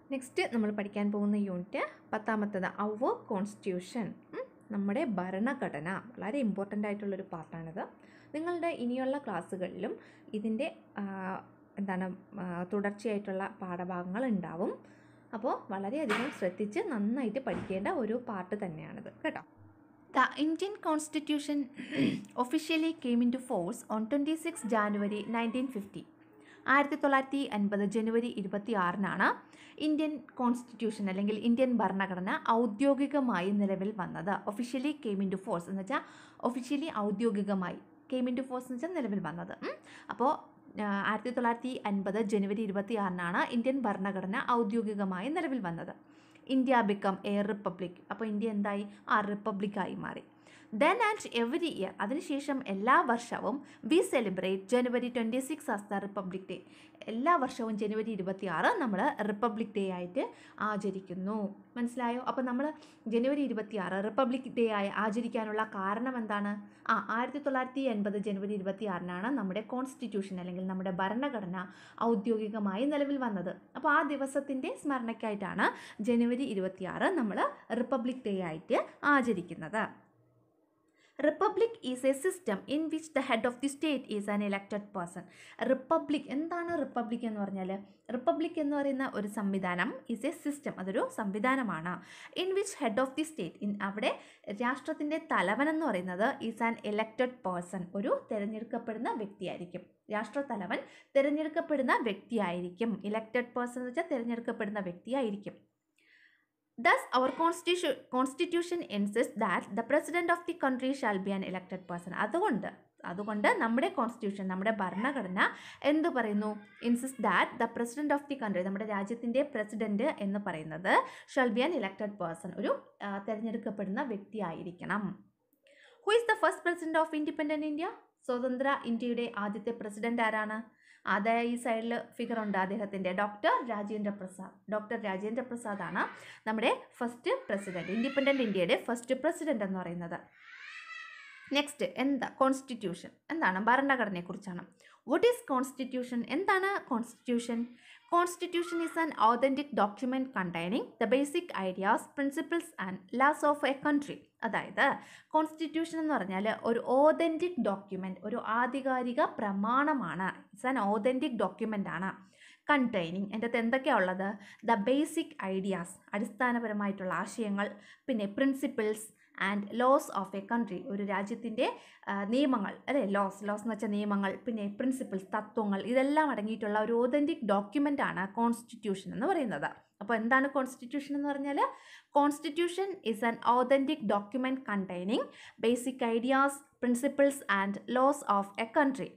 Next നമ്മൾ പഠിക്കാൻ പോകുന്ന യൂണിറ്റ് പത്താമത്തത് അവർ കോൺസ്റ്റിറ്റ്യൂഷൻ നമ്മുടെ ഭരണഘടന വളരെ ഇമ്പോർട്ടൻ്റ് ആയിട്ടുള്ളൊരു പാർട്ടാണിത് നിങ്ങളുടെ ഇനിയുള്ള ക്ലാസ്സുകളിലും ഇതിൻ്റെ ആ, എന്താണ് ആ, തുടർച്ചയായിട്ടുള്ള പാഠഭാഗങ്ങൾ ഉണ്ടാവും അപ്പോൾ വളരെയധികം ശ്രദ്ധിച്ച് നന്നായിട്ട് പഠിക്കേണ്ട ഒരു പാർട്ട് തന്നെയാണിത് കേട്ടോ the Indian constitution officially came into force on twenty six January nineteen fifty ആയിരത്തി തൊള്ളായിരത്തി അൻപത് ജനുവരി ഇരുപത്തി ആറിനാണ് ഇന്ത്യൻ കോൺസ്റ്റിറ്റ്യൂഷൻ അല്ലെങ്കിൽ ഇന്ത്യൻ ഭരണഘടന ഔദ്യോഗികമായി നിലവിൽ വന്നത് officially came into force എന്ന് വെച്ചാൽ ഒഫീഷ്യലി ഔദ്യോഗികമായി കെയിം ഇൻ ടു ഫോഴ്സ് എന്ന് വെച്ചാൽ നിലവിൽ വന്നത് അപ്പോൾ ആയിരത്തി തൊള്ളായിരത്തി അൻപത് ജനുവരി ഇരുപത്തി ആറിനാണ് ഇന്ത്യൻ ഭരണഘടന ഔദ്യോഗികമായി നിലവിൽ വന്നത് ഇന്ത്യ ബിക്കം എ റിപ്പബ്ലിക് അപ്പോൾ ഇന്ത്യ എന്തായി ആ റിപ്പബ്ലിക്കായി മാറി ദെൻ ആൻഡ് എവറി ഇയർ അതിനുശേഷം എല്ലാ വർഷവും we celebrate January twenty six as the republic day എല്ലാ വർഷവും ജനുവരി ഇരുപത്തി ആറ് നമ്മൾ റിപ്പബ്ലിക് ഡേ ആയിട്ട് ആചരിക്കുന്നു മനസ്സിലായോ അപ്പോൾ നമ്മൾ ജനുവരി ഇരുപത്തി ആറ് റിപ്പബ്ലിക് ഡേ ആയി ആചരിക്കാനുള്ള കാരണം എന്താണ് ആ ആയിരത്തി തൊള്ളായിരത്തി എൺപത് ജനുവരി ഇരുപത്തി ആറിനാണ് നമ്മുടെ കോൺസ്റ്റിറ്റ്യൂഷൻ അല്ലെങ്കിൽ നമ്മുടെ ഭരണഘടന ഔദ്യോഗികമായി നിലവിൽ വന്നത് അപ്പോൾ ആ ദിവസത്തിൻ്റെ സ്മരണയ്ക്കായിട്ടാണ് ജനുവരി ഇരുപത്തി ആറ് നമ്മൾ റിപ്പബ്ലിക് ഡേ ആയിട്ട് ആചരിക്കുന്നത് republic is a system in which the head of the state is an elected person republic എന്താണ് റിപ്പബ്ലിക് എന്ന് പറഞ്ഞാൽ റിപ്പബ്ലിക് എന്ന് പറയുന്ന ഒരു സംവിധാനം ഈസ് എ സിസ്റ്റം അതൊരു സംവിധാനമാണ് in which head of the state in അവിടെ രാഷ്ട്രത്തിൻ്റെ തലവൻ എന്ന് പറയുന്നത് ഈസ് ആൻ ഇലക്റ്റഡ് പേഴ്സൺ ഒരു തിരഞ്ഞെടുക്കപ്പെടുന്ന വ്യക്തിയായിരിക്കും രാഷ്ട്രത്തലവൻ തിരഞ്ഞെടുക്കപ്പെടുന്ന വ്യക്തിയായിരിക്കും ഇലക്റ്റഡ് പേഴ്സൺ എന്ന് വെച്ചാൽ തിരഞ്ഞെടുക്കപ്പെടുന്ന വ്യക്തിയായിരിക്കും Thus, our constitution, constitution insists that the president of the country shall be an elected person. അതുകൊണ്ട് അതുകൊണ്ട് നമ്മുടെ കോൺസ്റ്റിറ്റ്യൂഷൻ നമ്മുടെ ഭരണഘടന എന്ത് പറയുന്നു insist that the president of the country നമ്മുടെ രാജ്യത്തിൻ്റെ പ്രസിഡന്റ് എന്ന് പറയുന്നത് shall be an elected person ഒരു ആ, തിരഞ്ഞെടുക്കപ്പെടുന്ന വ്യക്തിയായിരിക്കണം who is the first president of independent India സ്വതന്ത്ര ഇന്ത്യയുടെ ആദ്യത്തെ പ്രസിഡന്റ് ആരാണ് അതേ ഈ സൈഡിൽ ഫിഗർ ഉണ്ട് അദ്ദേഹത്തിൻ്റെ ഡോക്ടർ രാജേന്ദ്ര പ്രസാദ് ഡോക്ടർ രാജേന്ദ്ര പ്രസാദ് ആണ് നമ്മുടെ ഫസ്റ്റ് പ്രസിഡന്റ് ഇൻഡിപെൻഡൻറ്റ് ഇന്ത്യയുടെ ഫസ്റ്റ് പ്രസിഡന്റ് എന്ന് പറയുന്നത് നെക്സ്റ്റ് എന്താ കോൺസ്റ്റിറ്റ്യൂഷൻ എന്താണ് ഭരണഘടനയെക്കുറിച്ചാണ് വട്ട് ഈസ് കോൺസ്റ്റിറ്റ്യൂഷൻ എന്താണ് constitution constitution is an authentic document containing the basic ideas principles and laws of a country അതായത് കോൺസ്റ്റിറ്റ്യൂഷൻ എന്ന് പറഞ്ഞാൽ ഒരു ഓതൻറ്റിക് ഡോക്യുമെൻറ്റ് ഒരു ആധികാരിക പ്രമാണമാണ് ഇറ്റ്സ് ആൻ ഓതൻറ്റിക് ഡോക്യുമെൻ്റ് ആണ് കണ്ടെയ്നിങ് എൻ്റെ അകത്ത് എന്തൊക്കെയാണ് ഉള്ളത് ദ ബേസിക് ഐഡിയാസ് അടിസ്ഥാനപരമായിട്ടുള്ള ആശയങ്ങൾ പിന്നെ principles and laws of a country ഒരു രാജ്യത്തിൻ്റെ നിയമങ്ങൾ അല്ലേ ലോസ് ലോസ് എന്ന് വെച്ചാൽ നിയമങ്ങൾ പിന്നെ പ്രിൻസിപ്പിൾസ് തത്വങ്ങൾ ഇതെല്ലാം അടങ്ങിയിട്ടുള്ള ഒരു ഓതൻറ്റിക് ഡോക്യുമെൻ്റ് ആണ് കോൺസ്റ്റിറ്റ്യൂഷൻ എന്ന് പറയുന്നത് അപ്പോൾ എന്താണ് കോൺസ്റ്റിറ്റ്യൂഷൻ എന്ന് പറഞ്ഞാൽ constitution is an authentic document containing basic ideas principles and laws of a country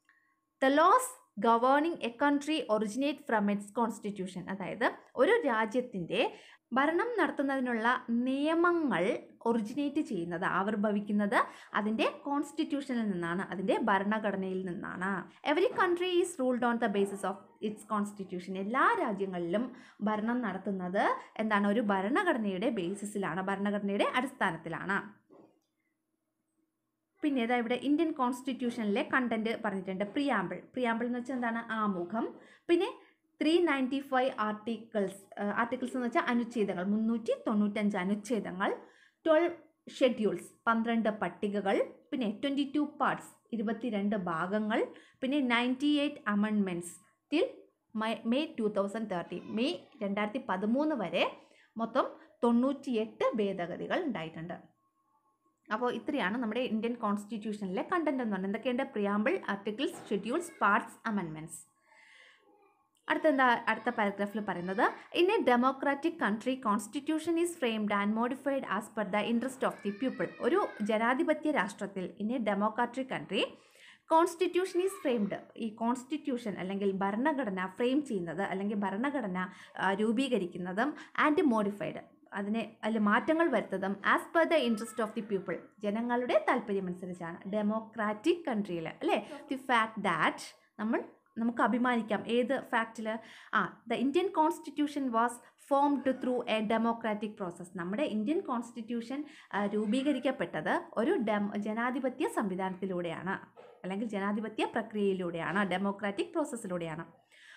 the laws governing a country originate from its constitution അതായത് ഒരു രാജ്യത്തിൻ്റെ ഭരണം നടത്തുന്നതിനുള്ള നിയമങ്ങൾ ഒറിജിനേറ്റ് ചെയ്യുന്നത് ആവിർഭവിക്കുന്നത് അതിൻ്റെ കോൺസ്റ്റിറ്റ്യൂഷനിൽ നിന്നാണ് അതിൻ്റെ ഭരണഘടനയിൽ നിന്നാണ് every country is ruled on the basis of its constitution എല്ലാ രാജ്യങ്ങളിലും ഭരണം നടത്തുന്നത് എന്താണ് ഒരു ഭരണഘടനയുടെ ബേസിസിലാണ് ഭരണഘടനയുടെ അടിസ്ഥാനത്തിലാണ് പിന്നെ ഇതാ ഇവിടെ ഇന്ത്യൻ കോൺസ്റ്റിറ്റ്യൂഷനിലെ കണ്ടന്റ് പറഞ്ഞിട്ടുണ്ട് പ്രിയാമ്പിൾ പ്രിയാമ്പിൾ എന്ന് വെച്ചാൽ എന്താണ് ആമുഖം പിന്നെ three ninety five articles articles എന്ന് വെച്ചാൽ അനുച്ഛേദങ്ങൾ മുന്നൂറ്റി തൊണ്ണൂറ്റഞ്ച് അനുച്ഛേദങ്ങൾ ട്വൽവ് ഷെഡ്യൂൾസ് പന്ത്രണ്ട് പട്ടികകൾ പിന്നെ ട്വൻറ്റി ടു പാർട്സ് ഇരുപത്തിരണ്ട് ഭാഗങ്ങൾ പിന്നെ ninety eight amendments till May two thousand thirteen May രണ്ടായിരത്തി പതിമൂന്ന് വരെ മൊത്തം തൊണ്ണൂറ്റിയെട്ട് ഭേദഗതികൾ ഉണ്ടായിട്ടുണ്ട് അപ്പോൾ ഇത്രയാണ് നമ്മുടെ ഇന്ത്യൻ കോൺസ്റ്റിറ്റ്യൂഷനിലെ കണ്ടന്റ് എന്ന് പറയുന്നത് എന്തൊക്കെയുണ്ട് preamble articles schedules parts amendments അടുത്ത എന്താ അടുത്ത പാരഗ്രാഫിൽ പറയുന്നത് in a democratic country constitution is framed and modified as per the interest of the people ഒരു ജനാധിപത്യ രാഷ്ട്രത്തിൽ in a democratic country constitution is framed ഈ കോൺസ്റ്റിറ്റ്യൂഷൻ അല്ലെങ്കിൽ ഭരണഘടന ഫ്രെയിം ചെയ്യുന്നത് അല്ലെങ്കിൽ ഭരണഘടന ആ, രൂപീകരിക്കുന്നതും ആൻഡ് മോഡിഫൈഡ് അതിനെ അതിൽ മാറ്റങ്ങൾ വരുത്തതും as per the interest of the people ജനങ്ങളുടെ താല്പര്യമനുസരിച്ചാണ് ഡെമോക്രാറ്റിക് കൺട്രിയിൽ അല്ലേ ദി ഫാക്ട് ദാറ്റ് നമ്മൾ നമുക്ക് അഭിമാനിക്കാം ഏത് ഫാക്റ്റിൽ ആ the Indian constitution was formed through a democratic process നമ്മുടെ ഇന്ത്യൻ കോൺസ്റ്റിറ്റ്യൂഷൻ ആ, രൂപീകരിക്കപ്പെട്ടത് ഒരു ഡെം ജനാധിപത്യ സംവിധാനത്തിലൂടെയാണ് അല്ലെങ്കിൽ ജനാധിപത്യ പ്രക്രിയയിലൂടെയാണ് ഡെമോക്രാറ്റിക് പ്രോസസ്സിലൂടെയാണ്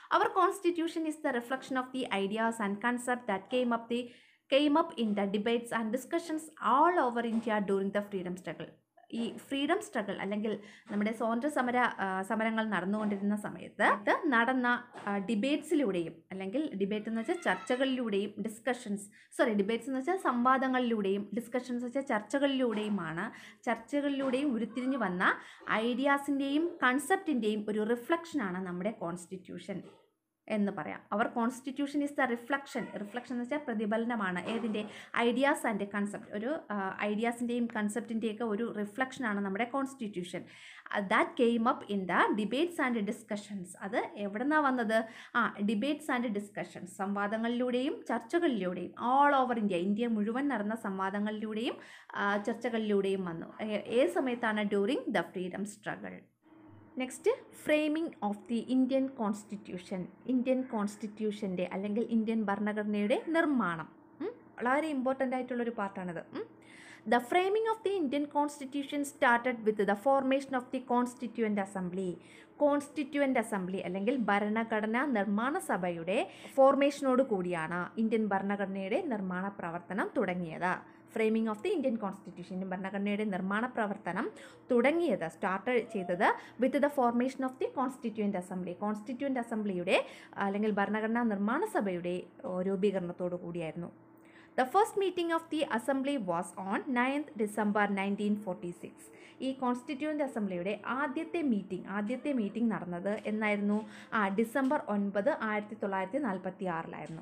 our constitution is the reflection of the ideas and concept that came up the came up in the debates and discussions all over India during the freedom struggle ഈ ഫ്രീഡം സ്ട്രഗിൾ അല്ലെങ്കിൽ നമ്മുടെ സ്വാതന്ത്ര്യ സമര ആ, സമരങ്ങൾ നടന്നുകൊണ്ടിരുന്ന സമയത്ത് ഇത് നടന്ന ഡിബേറ്റ്സിലൂടെയും അല്ലെങ്കിൽ ഡിബേറ്റ് എന്ന് വെച്ചാൽ ചർച്ചകളിലൂടെയും ഡിസ്കഷൻസ് സോറി ഡിബേറ്റ്സ് എന്ന് വെച്ചാൽ സംവാദങ്ങളിലൂടെയും ഡിസ്കഷൻസ് വെച്ചാൽ ചർച്ചകളിലൂടെയുമാണ് ചർച്ചകളിലൂടെയും ഉരുത്തിരിഞ്ഞു വന്ന ഐഡിയാസിൻ്റെയും കൺസെപ്റ്റിൻ്റെയും ഒരു റിഫ്ലക്ഷനാണ് നമ്മുടെ കോൺസ്റ്റിറ്റ്യൂഷൻ എന്ന് പറയാം our constitution is the reflection reflection എന്ന് വെച്ചാൽ പ്രതിഫലനമാണ് ഏതിൻ്റെ ഐഡിയാസ് ആൻഡ് കൺസെപ്റ്റ് ഒരു ഐഡിയാസിൻ്റെയും കൺസെപ്റ്റിൻ്റെയൊക്കെ ഒരു റിഫ്ലക്ഷനാണ് നമ്മുടെ constitution that came up in the debates and discussions അത് എവിടെ നിന്നാണ് വന്നത് ആ ഡിബേറ്റ്സ് ആൻഡ് ഡിസ്കഷൻസ് സംവാദങ്ങളിലൂടെയും ചർച്ചകളിലൂടെയും ഓൾ ഓവർ ഇന്ത്യ ഇന്ത്യ മുഴുവൻ നടന്ന സംവാദങ്ങളിലൂടെയും ആ, ചർച്ചകളിലൂടെയും വന്നു ഏ- ഏത് സമയത്താണ് during the freedom struggle next framing of the Indian constitution Indian കോൺസ്റ്റിറ്റ്യൂഷൻ്റെ അല്ലെങ്കിൽ ഇന്ത്യൻ ഭരണഘടനയുടെ നിർമ്മാണം ഉം. വളരെ ഇമ്പോർട്ടൻ്റ് ആയിട്ടുള്ളൊരു പാർട്ടാണിത് the framing of the Indian constitution started with the formation of the constituent assembly constituent assembly അല്ലെങ്കിൽ ഭരണഘടനാ നിർമ്മാണ സഭയുടെ ഫോർമേഷനോട് കൂടിയാണ് ഇന്ത്യൻ ഭരണഘടനയുടെ നിർമ്മാണ പ്രവർത്തനം തുടങ്ങിയത് framing of the Indian constitution Indian ഭരണഘടനയുടെ നിർമ്മാണ പ്രവർത്തനം തുടങ്ങിയത് സ്റ്റാർട്ട് ചെയ്തത് with the formation of the constituent assembly constituent അസംബ്ലിയുടെ അല്ലെങ്കിൽ ഭരണഘടനാ നിർമ്മാണ സഭയുടെ ഓ, രൂപീകരണത്തോടു കൂടിയായിരുന്നു the first meeting of the assembly was on ninth December nineteen forty six ഈ കോൺസ്റ്റിറ്റ്യൂവൻ്റ് അസംബ്ലിയുടെ ആദ്യത്തെ മീറ്റിംഗ് ആദ്യത്തെ മീറ്റിംഗ് നടന്നത് എന്നായിരുന്നു ആ ഡിസംബർ ഒൻപത് ആയിരത്തി തൊള്ളായിരത്തി നാൽപ്പത്തി ആറിലായിരുന്നു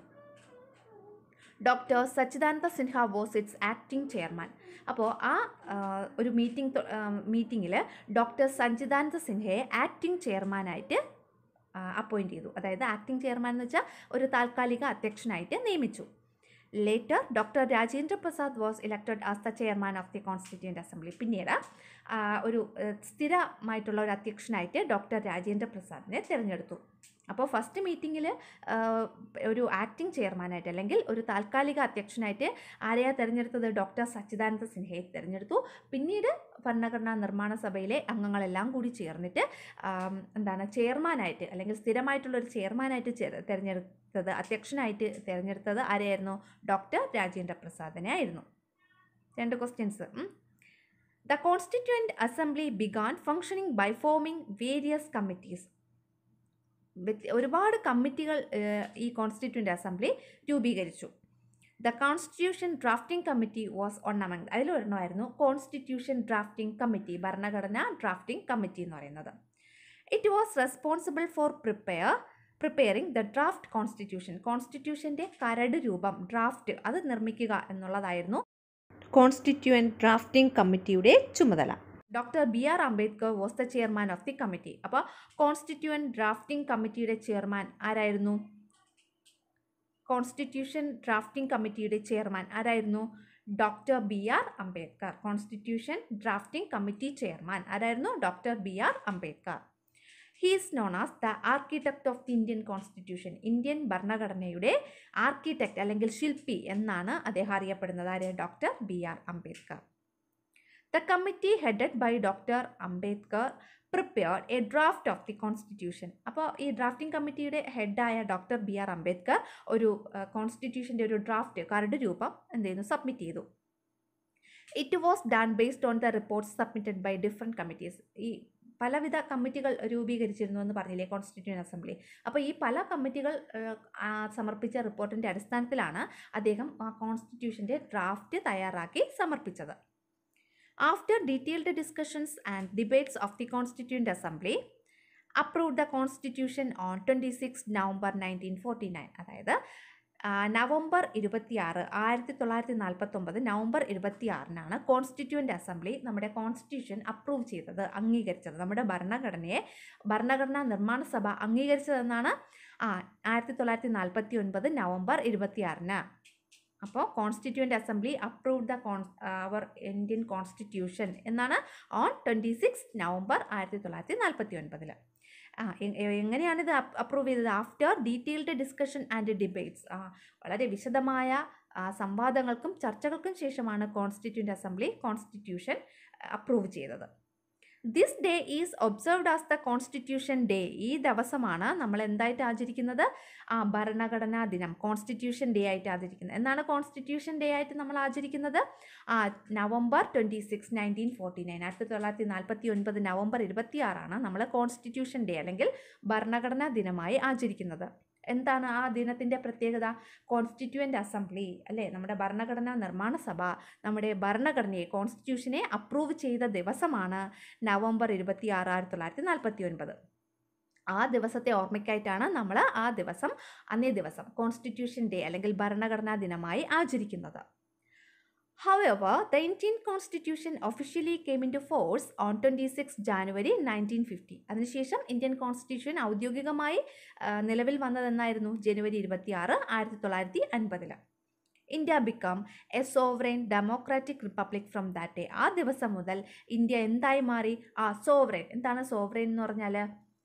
doctor Sachchidananda Sinha was its acting chairman അപ്പോൾ ആ ആ, ഒരു മീറ്റിംഗ് മീറ്റിങ്ങിൽ ഡോക്ടർ സച്ചിദാനന്ദ സിൻഹയെ ആക്ടിംഗ് ചെയർമാനായിട്ട് അപ്പോയിൻറ്റ് ചെയ്തു അതായത് ആക്ടിംഗ് ചെയർമാൻ എന്ന് വെച്ചാൽ ഒരു താൽക്കാലിക അധ്യക്ഷനായിട്ട് നിയമിച്ചു later doctor Rajendra Prasad was elected as the chairman of the constituent assembly പിന്നീട് ആ, ഒരു ഏഹ്, സ്ഥിരമായിട്ടുള്ള ഒരു അധ്യക്ഷനായിട്ട് ഡോക്ടർ രാജേന്ദ്ര പ്രസാദിനെ തിരഞ്ഞെടുത്തു അപ്പോൾ ഫസ്റ്റ് മീറ്റിങ്ങിൽ ഒരു ആക്ടിംഗ് ചെയർമാനായിട്ട് അല്ലെങ്കിൽ ഒരു താൽക്കാലിക അധ്യക്ഷനായിട്ട് ആരെയാ തിരഞ്ഞെടുത്തത് ഡോക്ടർ സച്ചിദാനന്ദ സിൻഹയെ തിരഞ്ഞെടുത്തു പിന്നീട് ഭരണഘടനാ നിർമ്മാണ സഭയിലെ അംഗങ്ങളെല്ലാം കൂടി ചേർന്നിട്ട് ആം, എന്താണ് ചെയർമാനായിട്ട് അല്ലെങ്കിൽ സ്ഥിരമായിട്ടുള്ള ഒരു ചെയർമാനായിട്ട് ചെ- തിരഞ്ഞെടുത്തത് അധ്യക്ഷനായിട്ട് തിരഞ്ഞെടുത്തത് ആരെയായിരുന്നു ഡോക്ടർ രാജേന്ദ്ര പ്രസാദിനെ ആയിരുന്നു രണ്ട് questions the constituent assembly began functioning by forming various committees ഒരുപാട് കമ്മിറ്റികൾ ഏഹ്, ഈ കോൺസ്റ്റിറ്റ്യൂൻ്റ് അസംബ്ലി രൂപീകരിച്ചു the constitution drafting committee was one among അതിലൊരെണ്ണമായിരുന്നു കോൺസ്റ്റിറ്റ്യൂഷൻ ഡ്രാഫ്റ്റിംഗ് കമ്മിറ്റി ഭരണഘടന ഡ്രാഫ്റ്റിംഗ് കമ്മിറ്റി എന്ന് പറയുന്നത് it was responsible for prepare preparing the draft constitution കോൺസ്റ്റിറ്റ്യൂഷൻ്റെ കരട് രൂപം ഡ്രാഫ്റ്റ് അത് നിർമ്മിക്കുക എന്നുള്ളതായിരുന്നു കോൺസ്റ്റിറ്റ്യൂവൻ്റ് ഡ്രാഫ്റ്റിംഗ് കമ്മിറ്റിയുടെ ചുമതല doctor B R Ambedkar was the chairman of the committee അപ്പോൾ കോൺസ്റ്റിറ്റ്യൂവൻ്റ് ഡ്രാഫ്റ്റിംഗ് കമ്മിറ്റിയുടെ ചെയർമാൻ ആരായിരുന്നു കോൺസ്റ്റിറ്റ്യൂഷൻ ഡ്രാഫ്റ്റിംഗ് കമ്മിറ്റിയുടെ ചെയർമാൻ ആരായിരുന്നു doctor B R Ambedkar constitution drafting committee chairman ആരായിരുന്നു doctor B R Ambedkar he is known as the architect of the Indian constitution Indian ഭരണഘടനയുടെ architect അല്ലെങ്കിൽ ശില്പി എന്നാണ് അദ്ദേഹം അറിയപ്പെടുന്നത് ആര് doctor B R Ambedkar the committee headed by doctor Ambedkar prepared a draft of the constitution അപ്പോൾ ഈ ഡ്രാഫ്റ്റിംഗ് കമ്മിറ്റിയുടെ ഹെഡായ ഡോക്ടർ ബി ആർ അംബേദ്കർ ഒരു കോൺസ്റ്റിറ്റ്യൂഷൻ്റെ ഒരു ഡ്രാഫ്റ്റ് കരട് രൂപം എന്ത് ചെയ്യുന്നു സബ്മിറ്റ് ചെയ്തു it was done based on the reports submitted by different committees ഈ പലവിധ കമ്മിറ്റികൾ രൂപീകരിച്ചിരുന്നു എന്ന് പറഞ്ഞില്ലേ കോൺസ്റ്റിറ്റ്യൂഷൻ അസംബ്ലി അപ്പോൾ ഈ പല കമ്മിറ്റികൾ ഏഹ്, ആ, സമർപ്പിച്ച റിപ്പോർട്ടിൻ്റെ അടിസ്ഥാനത്തിലാണ് അദ്ദേഹം ആ കോൺസ്റ്റിറ്റ്യൂഷൻ്റെ ഡ്രാഫ്റ്റ് തയ്യാറാക്കി സമർപ്പിച്ചത് after detailed discussions and debates of the constituent assembly approve the constitution on twenty six November nineteen forty nine അതായത് ആ, നവംബർ ഇരുപത്തിയാറ് ആയിരത്തി തൊള്ളായിരത്തി നാൽപ്പത്തൊമ്പത് നവംബർ ഇരുപത്തിയാറിനാണ് കോൺസ്റ്റിറ്റ്യൂൻ്റ് അസംബ്ലി നമ്മുടെ കോൺസ്റ്റിറ്റ്യൂഷൻ അപ്രൂവ് ചെയ്തത് അംഗീകരിച്ചത് നമ്മുടെ ഭരണഘടനയെ ഭരണഘടനാ നിർമ്മാണ സഭ അംഗീകരിച്ചതെന്നാണ് ആ ആയിരത്തി തൊള്ളായിരത്തി നാൽപ്പത്തി ഒൻപത് നവംബർ ഇരുപത്തിയാറിന് അപ്പോൾ കോൺസ്റ്റിറ്റ്യൂൻ്റ് അസംബ്ലി അപ്രൂവ് ദ കോൺ അവർ ഇന്ത്യൻ കോൺസ്റ്റിറ്റ്യൂഷൻ എന്നാണ് ഓൺ ട്വൻറ്റി സിക്സ് നവംബർ ആയിരത്തി തൊള്ളായിരത്തി നാൽപ്പത്തി ഒൻപതിൽ ആ എ- എ- എങ്ങനെയാണിത് അപ്രൂവ് ചെയ്തത് after detailed discussion and debates ആ വളരെ വിശദമായ ആ, സംവാദങ്ങൾക്കും ചർച്ചകൾക്കും ശേഷമാണ് കോൺസ്റ്റിറ്റ്യൂൻ്റ് അസംബ്ലി കോൺസ്റ്റിറ്റ്യൂഷൻ അപ്രൂവ് ചെയ്തത് this day is observed as the constitution day ഈ ദിവസമാണ് നമ്മൾ എന്തായിട്ട് ആചരിക്കുന്നത് ആ ഭരണഘടനാ ദിനം കോൺസ്റ്റിറ്റ്യൂഷൻ ഡേ ആയിട്ട് ആചരിക്കുന്നത് എന്നാണ് കോൺസ്റ്റിറ്റ്യൂഷൻ ഡേ ആയിട്ട് നമ്മൾ ആചരിക്കുന്നത് ആ November twenty six nineteen forty nine ആയിരത്തി തൊള്ളായിരത്തി നാൽപ്പത്തി ഒൻപത് നവംബർ ഇരുപത്തി ആറാണ് നമ്മൾ കോൺസ്റ്റിറ്റ്യൂഷൻ ഡേ അല്ലെങ്കിൽ ഭരണഘടനാ ദിനമായി ആചരിക്കുന്നത് എന്താണ് ആ ദിനത്തിൻ്റെ പ്രത്യേകത കോൺസ്റ്റിറ്റ്യൂവൻ്റ് അസംബ്ലി അല്ലേ നമ്മുടെ ഭരണഘടനാ നിർമ്മാണ സഭ നമ്മുടെ ഭരണഘടനയെ കോൺസ്റ്റിറ്റ്യൂഷനെ അപ്രൂവ് ചെയ്ത ദിവസമാണ് നവംബർ ഇരുപത്തി ആറ് ആയിരത്തി തൊള്ളായിരത്തി നാൽപ്പത്തി ഒൻപത് ആ ദിവസത്തെ ഓർമ്മയ്ക്കായിട്ടാണ് നമ്മൾ ആ ദിവസം അന്നേ ദിവസം കോൺസ്റ്റിറ്റ്യൂഷൻ ഡേ അല്ലെങ്കിൽ ഭരണഘടനാ ദിനമായി ആചരിക്കുന്നത് However, the Indian Constitution officially came into force on 26 January nineteen fifty അതിനുശേഷം ഇന്ത്യൻ കോൺസ്റ്റിറ്റ്യൂഷൻ ഔദ്യോഗികമായി ആ, നിലവിൽ വന്നതെന്നായിരുന്നു ജനുവരി ഇരുപത്തി ആറ് ആയിരത്തി തൊള്ളായിരത്തി അൻപതിൽ India become a sovereign democratic republic from that day ആ ദിവസം മുതൽ ഇന്ത്യ എന്തായി മാറി ആ സോവറൈൻ എന്താണ് സോവറൈൻ എന്ന് പറഞ്ഞാൽ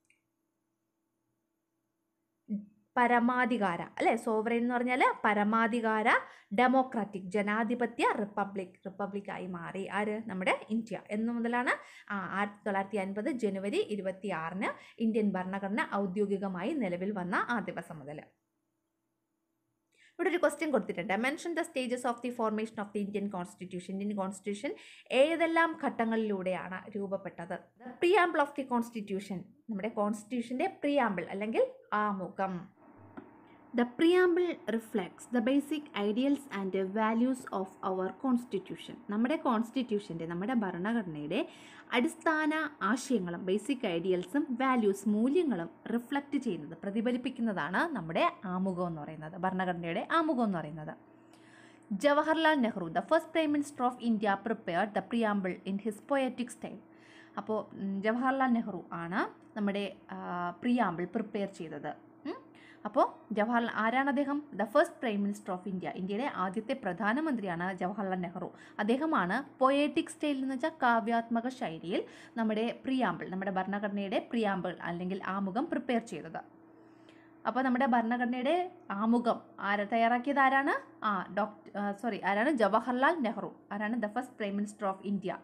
പരമാധികാര അല്ലേ സോവറൈൻ എന്ന് പറഞ്ഞാൽ പരമാധികാര ഡെമോക്രാറ്റിക് ജനാധിപത്യ റിപ്പബ്ലിക് റിപ്പബ്ലിക്കായി മാറി ആര് നമ്മുടെ ഇന്ത്യ എന്ന് മുതലാണ് ആ ആയിരത്തി തൊള്ളായിരത്തി അൻപത് ജനുവരി ഇരുപത്തി ആറിന് ഇന്ത്യൻ ഭരണഘടന ഔദ്യോഗികമായി നിലവിൽ വന്ന ആ ദിവസം മുതൽ ഇവിടെ ഒരു ക്വസ്റ്റ്യൻ കൊടുത്തിട്ടുണ്ട് mention the stages of the formation of the Indian constitution Indian constitution ഏതെല്ലാം ഘട്ടങ്ങളിലൂടെയാണ് രൂപപ്പെട്ടത് പ്രിയാമ്പിൾ ഓഫ് ദി കോൺസ്റ്റിറ്റ്യൂഷൻ നമ്മുടെ കോൺസ്റ്റിറ്റ്യൂഷൻ്റെ പ്രിയാമ്പിൾ അല്ലെങ്കിൽ ആമുഖം The preamble reflects the basic ideals and values of our constitution. നമ്മുടെ കോൺസ്റ്റിറ്റ്യൂഷൻ്റെ നമ്മുടെ ഭരണഘടനയുടെ അടിസ്ഥാന ആശയങ്ങളും ബേസിക് ഐഡിയൽസും വാല്യൂസ് മൂല്യങ്ങളും റിഫ്ലക്റ്റ് ചെയ്യുന്നത് പ്രതിഫലിപ്പിക്കുന്നതാണ് നമ്മുടെ ആമുഖം എന്ന് പറയുന്നത് ഭരണഘടനയുടെ ആമുഖം എന്ന് പറയുന്നത് Jawaharlal Nehru the first prime minister of India prepared the preamble in his poetic style അപ്പോൾ ഉം, ജവഹർലാൽ നെഹ്റു ആണ് നമ്മുടെ പ്രിയാമ്പിൾ പ്രിപ്പയർ ചെയ്തത് ഉം. അപ്പോൾ ജവഹർലാൽ ആരാണ് അദ്ദേഹം the first prime minister of India ഇന്ത്യയുടെ ആദ്യത്തെ പ്രധാനമന്ത്രിയാണ് ജവഹർലാൽ നെഹ്റു അദ്ദേഹമാണ് പൊയേറ്റിക് സ്റ്റൈൽ എന്ന് വെച്ചാൽ കാവ്യാത്മക ശൈലിയിൽ നമ്മുടെ പ്രിയാമ്പിൾ നമ്മുടെ ഭരണഘടനയുടെ പ്രിയാമ്പിൾ അല്ലെങ്കിൽ ആമുഖം പ്രിപ്പയർ ചെയ്തത് അപ്പോൾ നമ്മുടെ ഭരണഘടനയുടെ ആമുഖം ആര തയ്യാറാക്കിയത് ആരാണ് ആ ഡോക്ടർ സോറി ആരാണ് ജവഹർലാൽ നെഹ്റു ആരാണ് the first prime minister of India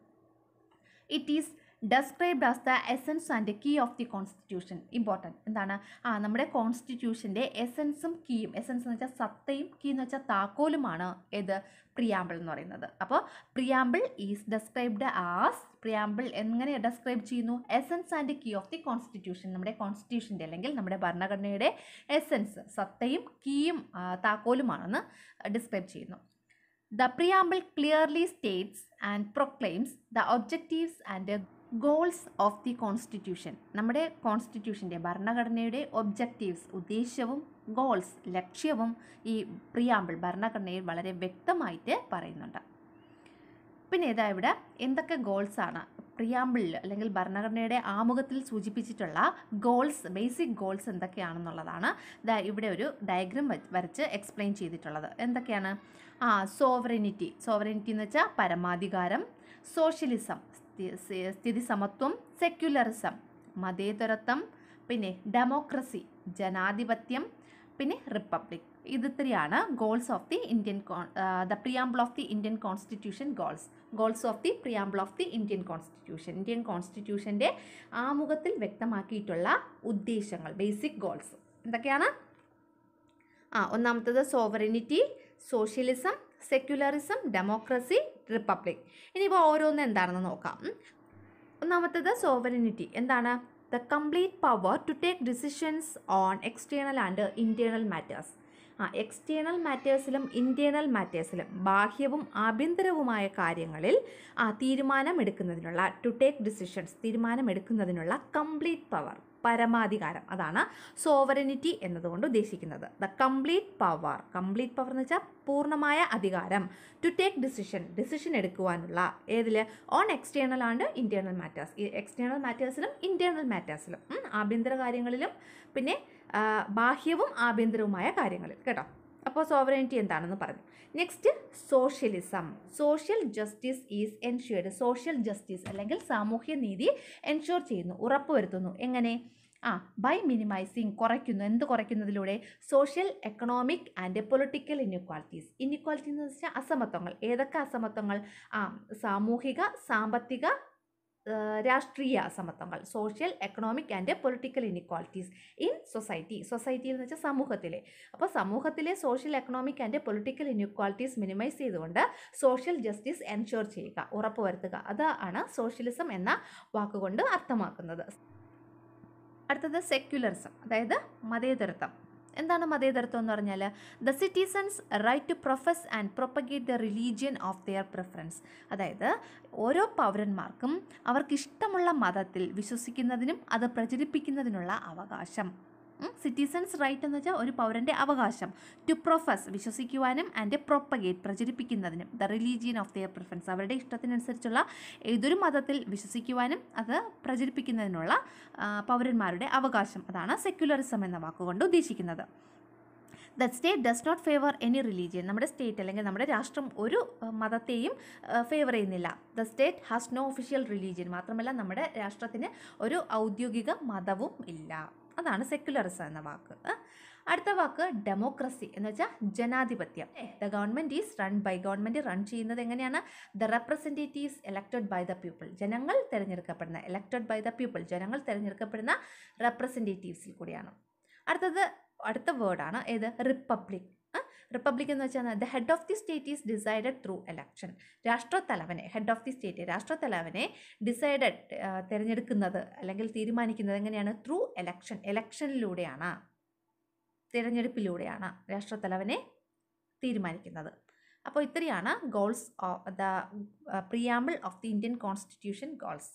it is described as the essence and key of the constitution important എന്താണ് ആ നമ്മുടെ കോൺസ്റ്റിറ്റ്യൂഷൻ്റെ എസൻസും കീയും എസൻസ് എന്ന് വെച്ചാൽ സത്തയും കീ എന്ന് വെച്ചാൽ താക്കോലുമാണ് ഏത് പ്രിയാമ്പിൾ എന്ന് പറയുന്നത് അപ്പോൾ preamble is described as preamble എങ്ങനെ ഡെസ്ക്രൈബ് ചെയ്യുന്നു essence and key of the constitution നമ്മുടെ കോൺസ്റ്റിറ്റ്യൂഷൻ്റെ അല്ലെങ്കിൽ നമ്മുടെ ഭരണഘടനയുടെ എസൻസ് സത്തയും കീയും ആ, താക്കോലുമാണെന്ന് ഡിസ്ക്രൈബ് ചെയ്യുന്നു The preamble clearly states and proclaims the objectives and goals of the constitution നമ്മുടെ കോൺസ്റ്റിറ്റ്യൂഷൻ്റെ ഭരണഘടനയുടെ ഒബ്ജക്റ്റീവ്സ് ഉദ്ദേശ്യവും ഗോൾസ് ലക്ഷ്യവും ഈ പ്രിയാമ്പിൾ ഭരണഘടനയിൽ വളരെ വ്യക്തമായിട്ട് പറയുന്നുണ്ട് പിന്നെ ഇതാ ഇവിടെ എന്തൊക്കെ ഗോൾസ് ആണ് പ്രിയാമ്പിളിൽ അല്ലെങ്കിൽ ഭരണഘടനയുടെ ആമുഖത്തിൽ സൂചിപ്പിച്ചിട്ടുള്ള ഗോൾസ് ബേസിക് ഗോൾസ് എന്തൊക്കെയാണെന്നുള്ളതാണ് ദാ ഇവിടെ ഒരു ഡയഗ്രം വരച്ച് എക്സ്പ്ലെയിൻ ചെയ്തിട്ടുള്ളത് എന്തൊക്കെയാണ് ആ സോവറിനിറ്റി സോവറിനിറ്റി എന്ന് വെച്ചാൽ പരമാധികാരം സോഷ്യലിസം സ്ഥി- സ്ഥിതി സമത്വം സെക്യുലറിസം മതേതരത്വം പിന്നെ ഡെമോക്രസി ജനാധിപത്യം പിന്നെ റിപ്പബ്ലിക് ഇത് ഇത്രയാണ് goals of the Indian the preamble of the Indian constitution goals goals of the preamble of the Indian constitution Indian കോൺസ്റ്റിറ്റ്യൂഷൻ്റെ ആമുഖത്തിൽ വ്യക്തമാക്കിയിട്ടുള്ള ഉദ്ദേശങ്ങൾ ബേസിക് ഗോൾസ് എന്തൊക്കെയാണ് ആ ഒന്നാമത്തത് sovereignty socialism secularism democracy republic ഇനിയിപ്പോൾ ഓരോന്ന് എന്താണെന്ന് നോക്കാം ഉം. ഒന്നാമത്തത് സോവറിനിറ്റി എന്താണ് the complete power to take decisions on external and internal matters ആ എക്സ്റ്റേണൽ മാറ്റേഴ്സിലും ഇൻറ്റേർണൽ മാറ്റേഴ്സിലും ബാഹ്യവും ആഭ്യന്തരവുമായ കാര്യങ്ങളിൽ ആ തീരുമാനമെടുക്കുന്നതിനുള്ള to take decisions തീരുമാനമെടുക്കുന്നതിനുള്ള complete power പരമാധികാരം അതാണ് സോവറിനിറ്റി എന്നതുകൊണ്ട് ഉദ്ദേശിക്കുന്നത് the complete power complete power എന്ന് വെച്ചാൽ പൂർണ്ണമായ അധികാരം ടു ടേക്ക് ഡിസിഷൻ ഡിസിഷൻ എടുക്കുവാനുള്ള ഏതിൽ on external and internal matters ഈ എക്സ്റ്റേണൽ മാറ്റേഴ്സിലും ഇൻറ്റേർണൽ മാറ്റേഴ്സിലും ഉം, ആഭ്യന്തര കാര്യങ്ങളിലും പിന്നെ ആ, ബാഹ്യവും ആഭ്യന്തരവുമായ കാര്യങ്ങളിൽ കേട്ടോ അപ്പോൾ സോവറിനിറ്റി എന്താണെന്ന് പറഞ്ഞു next socialism social justice is ensured social justice അല്ലെങ്കിൽ സാമൂഹ്യ നീതി എൻഷുർ ചെയ്യുന്നു ഉറപ്പുവരുത്തുന്നു എങ്ങനെ ആ ബൈ മിനിമൈസിങ് കുറയ്ക്കുന്നു എന്ത് കുറയ്ക്കുന്നതിലൂടെ social economic and political inequalities inequality എന്ന് വെച്ചാൽ അസമത്വങ്ങൾ ഏതൊക്കെ അസമത്വങ്ങൾ ആ സാമൂഹിക സാമ്പത്തിക രാഷ്ട്രീയ അസമത്വങ്ങൾ social economic and political inequalities in society സൊസൈറ്റിയിൽ എന്ന് വെച്ചാൽ സമൂഹത്തിലെ അപ്പോൾ സമൂഹത്തിലെ social economic and political inequalities minimize ചെയ്തുകൊണ്ട് സോഷ്യൽ ജസ്റ്റിസ് എൻഷുർ ചെയ്യുക ഉറപ്പുവരുത്തുക അതാണ് സോഷ്യലിസം എന്ന വാക്കുകൊണ്ട് അർത്ഥമാക്കുന്നത് അടുത്തത് സെക്യുലറിസം അതായത് മതേതരത്വം എന്താണ് മതേതരത്വം എന്ന് പറഞ്ഞാൽ the citizens right to profess and propagate the religion of their preference അതായത് ഓരോ പൗരന്മാർക്കും അവർക്കിഷ്ടമുള്ള മതത്തിൽ വിശ്വസിക്കുന്നതിനും അത് പ്രചരിപ്പിക്കുന്നതിനുള്ള അവകാശം സിറ്റിസൺസ് റൈറ്റ് എന്ന് വെച്ചാൽ ഒരു പൗരൻ്റെ അവകാശം ടു പ്രൊഫസ് വിശ്വസിക്കുവാനും ആൻഡ് പ്രൊപ്പഗേറ്റ് പ്രചരിപ്പിക്കുന്നതിനും the religion of their preference അവരുടെ ഇഷ്ടത്തിനനുസരിച്ചുള്ള ഏതൊരു മതത്തിൽ വിശ്വസിക്കുവാനും അത് പ്രചരിപ്പിക്കുന്നതിനുള്ള ആ, പൗരന്മാരുടെ അവകാശം അതാണ് സെക്യുലറിസം എന്ന വാക്കുകൊണ്ട് ഉദ്ദേശിക്കുന്നത് the state does not favour any religion നമ്മുടെ സ്റ്റേറ്റ് അല്ലെങ്കിൽ നമ്മുടെ രാഷ്ട്രം ഒരു ആ, മതത്തെയും ഫേവർ ചെയ്യുന്നില്ല the state has no official religion മാത്രമല്ല നമ്മുടെ രാഷ്ട്രത്തിന് ഒരു ഔദ്യോഗിക മതവും ഇല്ല അതാണ് സെക്യുലറിസം എന്ന വാക്ക് ആ. അടുത്ത വാക്ക് ഡെമോക്രസി എന്ന് വെച്ചാൽ ജനാധിപത്യം the government is run by government run ചെയ്യുന്നത് എങ്ങനെയാണ് the representatives elected by the people ജനങ്ങൾ തിരഞ്ഞെടുക്കപ്പെടുന്ന എലക്റ്റഡ് ബൈ ദ പീപ്പിൾ ജനങ്ങൾ തിരഞ്ഞെടുക്കപ്പെടുന്ന റെപ്രസെൻറ്റേറ്റീവ്സിൽ കൂടിയാണ് അടുത്തത് അടുത്ത വേർഡാണ് ഏത് റിപ്പബ്ലിക് റിപ്പബ്ലിക് എന്ന് വെച്ചാൽ the head of the state is decided through election രാഷ്ട്രത്തലവനെ ഹെഡ് ഓഫ് ദി സ്റ്റേറ്റ് രാഷ്ട്രത്തലവനെ ഡിസൈഡഡ് തിരഞ്ഞെടുക്കുന്നത് അല്ലെങ്കിൽ തീരുമാനിക്കുന്നത് എങ്ങനെയാണ് ത്രൂ എലക്ഷൻ എലക്ഷനിലൂടെയാണ് തിരഞ്ഞെടുപ്പിലൂടെയാണ് രാഷ്ട്രത്തലവനെ തീരുമാനിക്കുന്നത് അപ്പോൾ ഇത്രയാണ് goals the preamble of the Indian constitution goals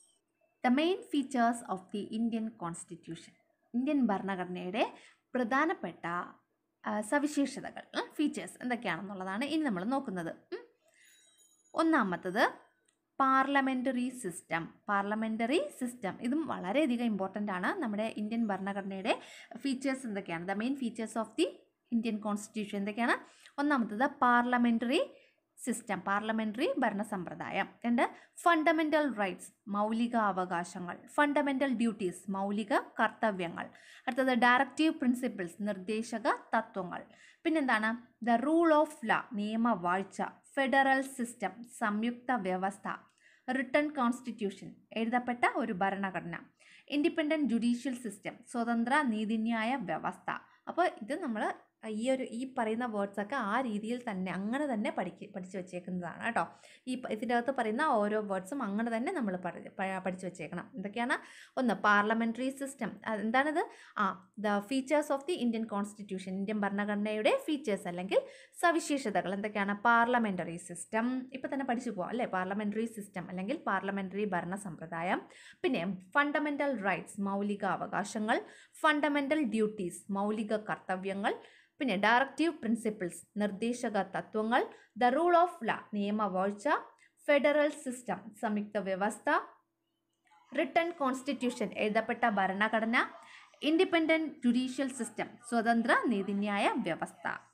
the main features of the Indian constitution Indian ഭരണഘടനയുടെ പ്രധാനപ്പെട്ട ആ, സവിശേഷതകൾ ഫീച്ചേഴ്സ് എന്തൊക്കെയാണെന്നുള്ളതാണ് ഇനി നമ്മൾ നോക്കുന്നത് ഉം. ഒന്നാമത്തത് പാർലമെൻ്ററി സിസ്റ്റം പാർലമെൻ്ററി സിസ്റ്റം ഇതും വളരെയധികം ഇമ്പോർട്ടൻ്റ് ആണ് നമ്മുടെ ഇന്ത്യൻ ഭരണഘടനയുടെ ഫീച്ചേഴ്സ് എന്തൊക്കെയാണ് the main features of the Indian constitution എന്തൊക്കെയാണ് ഒന്നാമത്തത് പാർലമെൻ്ററി സിസ്റ്റം പാർലമെൻ്ററി ഭരണ സമ്പ്രദായം രണ്ട് ഫണ്ടമെൻ്റൽ റൈറ്റ്സ് മൗലിക അവകാശങ്ങൾ ഫണ്ടമെൻ്റൽ ഡ്യൂട്ടീസ് മൗലിക കർത്തവ്യങ്ങൾ അടുത്തത് ഡയറക്റ്റീവ് പ്രിൻസിപ്പിൾസ് നിർദ്ദേശക തത്വങ്ങൾ പിന്നെന്താണ് ദ റൂൾ ഓഫ് ല നിയമവാഴ്ച ഫെഡറൽ സിസ്റ്റം സംയുക്ത വ്യവസ്ഥ റിട്ടൺ കോൺസ്റ്റിറ്റ്യൂഷൻ എഴുതപ്പെട്ട ഒരു ഭരണഘടന ഇൻഡിപെൻഡൻറ്റ് ജുഡീഷ്യൽ സിസ്റ്റം സ്വതന്ത്ര നീതിന്യായ വ്യവസ്ഥ അപ്പോൾ ഇത് നമ്മൾ ഈ ഒരു ഈ പറയുന്ന വേർഡ്സൊക്കെ ആ രീതിയിൽ തന്നെ അങ്ങനെ തന്നെ പഠിക്ക് പഠിച്ചു വെച്ചേക്കുന്നതാണ് കേട്ടോ ഈ പ- ഇതിൻ്റെ അകത്ത് പറയുന്ന ഓരോ വേർഡ്സും അങ്ങനെ തന്നെ നമ്മൾ പഠി- പ- പഠിച്ചു വെച്ചേക്കണം എന്തൊക്കെയാണ് ഒന്ന് പാർലമെൻ്ററി സിസ്റ്റം എന്താണിത് ആ the features of the Indian constitution Indian ഭരണഘടനയുടെ ഫീച്ചേഴ്സ് അല്ലെങ്കിൽ സവിശേഷതകൾ എന്തൊക്കെയാണ് പാർലമെൻ്ററി സിസ്റ്റം ഇപ്പോൾ തന്നെ പഠിച്ചു പോകാം അല്ലേ പാർലമെൻ്ററി സിസ്റ്റം അല്ലെങ്കിൽ പാർലമെൻ്ററി ഭരണ സമ്പ്രദായം പിന്നെ ഫണ്ടമെൻ്റൽ റൈറ്റ്സ് മൗലിക അവകാശങ്ങൾ ഫണ്ടമെൻ്റൽ ഡ്യൂട്ടീസ് മൗലിക കർത്തവ്യങ്ങൾ പിന്നെ ഡയറക്റ്റീവ് പ്രിൻസിപ്പിൾസ് നിർദ്ദേശക തത്വങ്ങൾ ദ റൂൾ ഓഫ് ല നിയമവാഴ്ച ഫെഡറൽ സിസ്റ്റം സംയുക്ത വ്യവസ്ഥ റിട്ടൺ കോൺസ്റ്റിറ്റ്യൂഷൻ എഴുതപ്പെട്ട ഭരണഘടന ഇൻഡിപെൻഡൻറ്റ് ജുഡീഷ്യൽ സിസ്റ്റം സ്വതന്ത്ര നീതിന്യായ വ്യവസ്ഥ